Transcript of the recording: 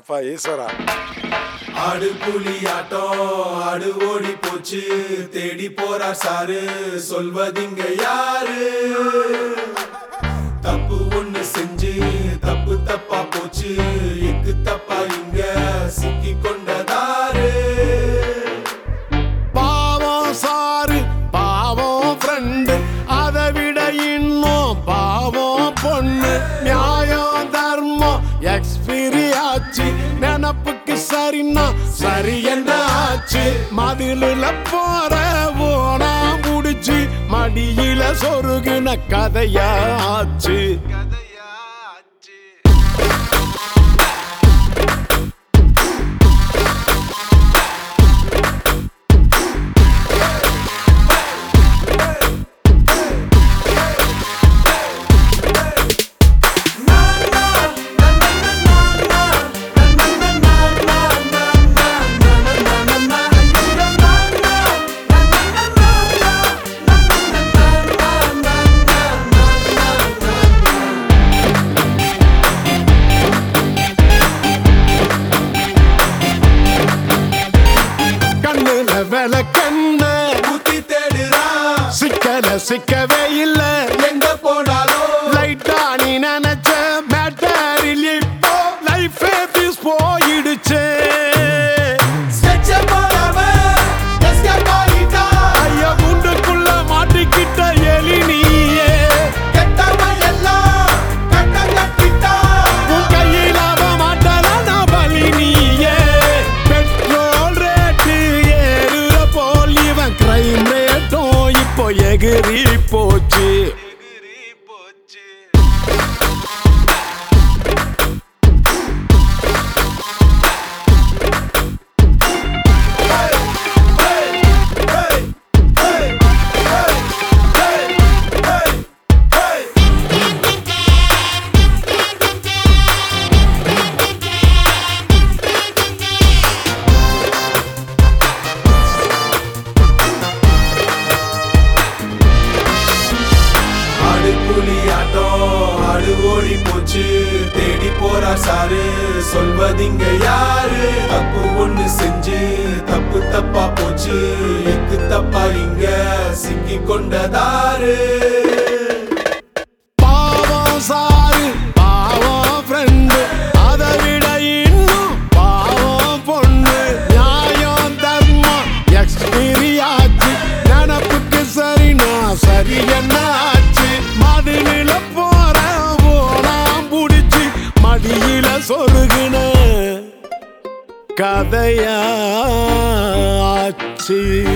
அப்பா ஈஸ்வரா ஆடு புலி ஆட்டம் ஆடு ஓடி போச்சு தேடி போறார் சாரு சொல்வதிங்க யாரு தப்பு ஒண்ணு செஞ்சு தப்பு தப்பா போச்சு எக்கு தப்பா இங்க சிக்கி கொண்டதாரு பாவம் சாரு பாவம் ஃப்ரெண்டு அதை விட இன்னும் பாவம் பொண்ணு நியாயம் தர்மம் எக்ஸ்பீரி ஆச்சு நினப்புக்கு சரின்னா சரி என்ன ஆச்சு மதிலுல போற ஓனா முடிச்சு மடியில சொருகுன கதையா ஆச்சு கண்ணுல விளக்கண்ண புத்தி தேடுறான் சிக்கல சிக்கவே இல்ல எங்க போனாலும் லைட்டா நீ நினைச்ச மேட்டரில் இப்போ லைஃப் பீஸ் போயிடுச்சு ஸ்கெட்ச போடாம எஸ்கேப் ஆகிட்டான் ஐயா குண்டுக்குள்ள மாட்டிக்கிட்ட எலி நீயே கெட்டவன் எல்லாம் கட்டம் கட்டிட்டான் உன் கையில் ஆக மாட்டல நான் பலி நீயே பெட்ரோல் ரேட்டு ஏறுற போல் இவன் கிரைம் ரேட்டும் இப்போ எகிரி போச்சு ஆடு புலி ஆட்டம் ஆடு ஓடி போச்சு தேடி போறார் சாரு சொல்வதிங்க யாரு தப்பு ஒண்ணு செஞ்சு தப்பு தப்பா போச்சு எக்கு தப்பா இங்க சிக்கி கொண்டதாரு பாவம் சாரு பாவம் ஃப்ரெண்டு அதை விட இன்னும் பாவம் பொண்ணு நியாயம் தர்மம் எக்ஸ்பீரி ஆச்சு நினப்புக்கு சரினா சரி என்ன ஆச்சு மதிலில போற ஓனாம் புடிச்சு மடியில சொருகுன கதையாச்சு